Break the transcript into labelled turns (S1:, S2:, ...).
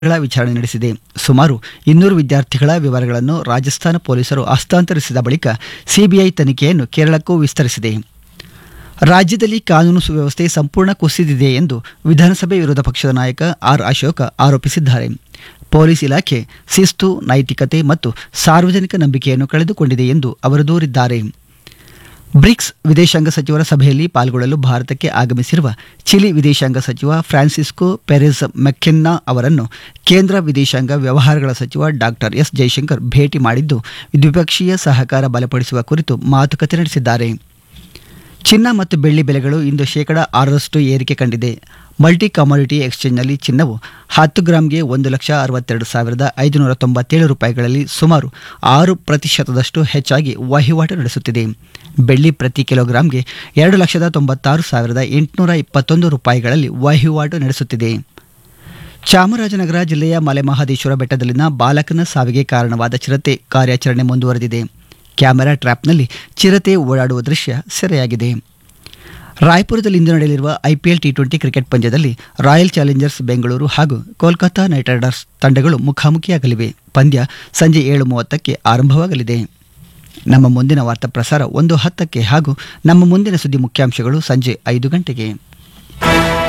S1: ಗಳ ವಿಚಾರಣೆ ನಡೆಸಿದೆ ಸುಮಾರು ಇನ್ನೂರು ವಿದ್ಯಾರ್ಥಿಗಳ ವಿವರಗಳನ್ನು ರಾಜಸ್ಥಾನ ಪೊಲೀಸರು ಹಸ್ತಾಂತರಿಸಿದ ಬಳಿಕ ಸಿಬಿಐ ತನಿಖೆಯನ್ನು ಕೇರಳಕ್ಕೂ ವಿಸ್ತರಿಸಿದೆ ರಾಜ್ಯದಲ್ಲಿ ಕಾನೂನು ಸುವ್ಯವಸ್ಥೆ ಸಂಪೂರ್ಣ ಕುಸಿದಿದೆ ಎಂದು ವಿಧಾನಸಭೆ ವಿರೋಧ ಪಕ್ಷದ ನಾಯಕ ಆರ್ ಅಶೋಕ ಆರೋಪಿಸಿದ್ದಾರೆ ಪೊಲೀಸ್ ಇಲಾಖೆ ಶಿಸ್ತು ನೈತಿಕತೆ ಮತ್ತು ಸಾರ್ವಜನಿಕ ನಂಬಿಕೆಯನ್ನು ಕಳೆದುಕೊಂಡಿದೆ ಎಂದು ಅವರು ದೂರಿದ್ದಾರೆ ಬ್ರಿಕ್ಸ್ ವಿದೇಶಾಂಗ ಸಚಿವರ ಸಭೆಯಲ್ಲಿ ಪಾಲ್ಗೊಳ್ಳಲು ಭಾರತಕ್ಕೆ ಆಗಮಿಸಿರುವ ಚಿಲಿ ವಿದೇಶಾಂಗ ಸಚಿವ ಫ್ರಾನ್ಸಿಸ್ಕೋ ಪೆರೆಸ್ ಮೆಕ್ಕೆನ್ನಾ ಅವರನ್ನು ಕೇಂದ್ರ ವಿದೇಶಾಂಗ ವ್ಯವಹಾರಗಳ ಸಚಿವ ಡಾಕ್ಟರ್ ಎಸ್ ಜೈಶಂಕರ್ ಭೇಟಿ ಮಾಡಿದ್ದು ದ್ವಿಪಕ್ಷೀಯ ಸಹಕಾರ ಬಲಪಡಿಸುವ ಕುರಿತು ಮಾತುಕತೆ ನಡೆಸಿದ್ದಾರೆ ಚಿನ್ನ ಮತ್ತು ಬೆಳ್ಳಿ ಬೆಲೆಗಳು ಇಂದು ಶೇಕಡ ಆರರಷ್ಟು ಏರಿಕೆ ಕಂಡಿದೆ ಮಲ್ಟಿ ಕಮಾಡಿಟಿ ಎಕ್ಸ್ಚೇಂಜ್ನಲ್ಲಿ ಚಿನ್ನವು ಹತ್ತು ಗ್ರಾಂಗೆ ಒಂದು ಲಕ್ಷ ಅರವತ್ತೆರಡು ಸಾವಿರದ ಐದುನೂರ ತೊಂಬತ್ತೇಳು ರೂಪಾಯಿಗಳಲ್ಲಿ ಸುಮಾರು ಆರು ಪ್ರತಿಶತದಷ್ಟು ಹೆಚ್ಚಾಗಿ ವಹಿವಾಟು ನಡೆಸುತ್ತಿದೆ ಬೆಳ್ಳಿ ಪ್ರತಿ ಕಿಲೋಗ್ರಾಂಗೆ ಎರಡು ಲಕ್ಷದ ತೊಂಬತ್ತಾರು ಸಾವಿರದ ಎಂಟುನೂರ ಇಪ್ಪತ್ತೊಂದು ರೂಪಾಯಿಗಳಲ್ಲಿ ವಹಿವಾಟು ನಡೆಸುತ್ತಿದೆ ಚಾಮರಾಜನಗರ ಜಿಲ್ಲೆಯ ಮಲೆಮಹದೇಶ್ವರ ಬೆಟ್ಟದಲ್ಲಿನ ಬಾಲಕನ ಸಾವಿಗೆ ಕಾರಣವಾದ ಚಿರತೆ ಕಾರ್ಯಾಚರಣೆ ಮುಂದುವರೆದಿದೆ ಕ್ಯಾಮೆರಾ ಟ್ರ್ಯಾಪ್ನಲ್ಲಿ ಚಿರತೆ ಓಡಾಡುವ ದೃಶ್ಯ ಸೆರೆಯಾಗಿದೆ ರಾಯ್ಪುರದಲ್ಲಿಂದು ನಡೆಯಲಿರುವ ಐಪಿಎಲ್ ಟಿ ಟ್ವೆಂಟಿ ಕ್ರಿಕೆಟ್ ಪಂದ್ಯದಲ್ಲಿ ರಾಯಲ್ ಚಾಲೆಂಜರ್ಸ್ ಬೆಂಗಳೂರು ಹಾಗೂ ಕೋಲ್ಕತಾ ನೈಟ್ ರೈಡರ್ಸ್ ತಂಡಗಳು ಮುಖಾಮುಖಿಯಾಗಲಿವೆ ಪಂದ್ಯ ಸಂಜೆ ಏಳು ಮೂವತ್ತಕ್ಕೆ ಆರಂಭವಾಗಲಿದೆ ನಮ್ಮ ಮುಂದಿನ ವಾರ್ತಾ ಪ್ರಸಾರ ಒಂದು ಹತ್ತಕ್ಕೆ ಹಾಗೂ ನಮ್ಮ ಮುಂದಿನ ಸುದ್ದಿ ಮುಖ್ಯಾಂಶಗಳು ಸಂಜೆ ಐದು ಗಂಟೆಗೆ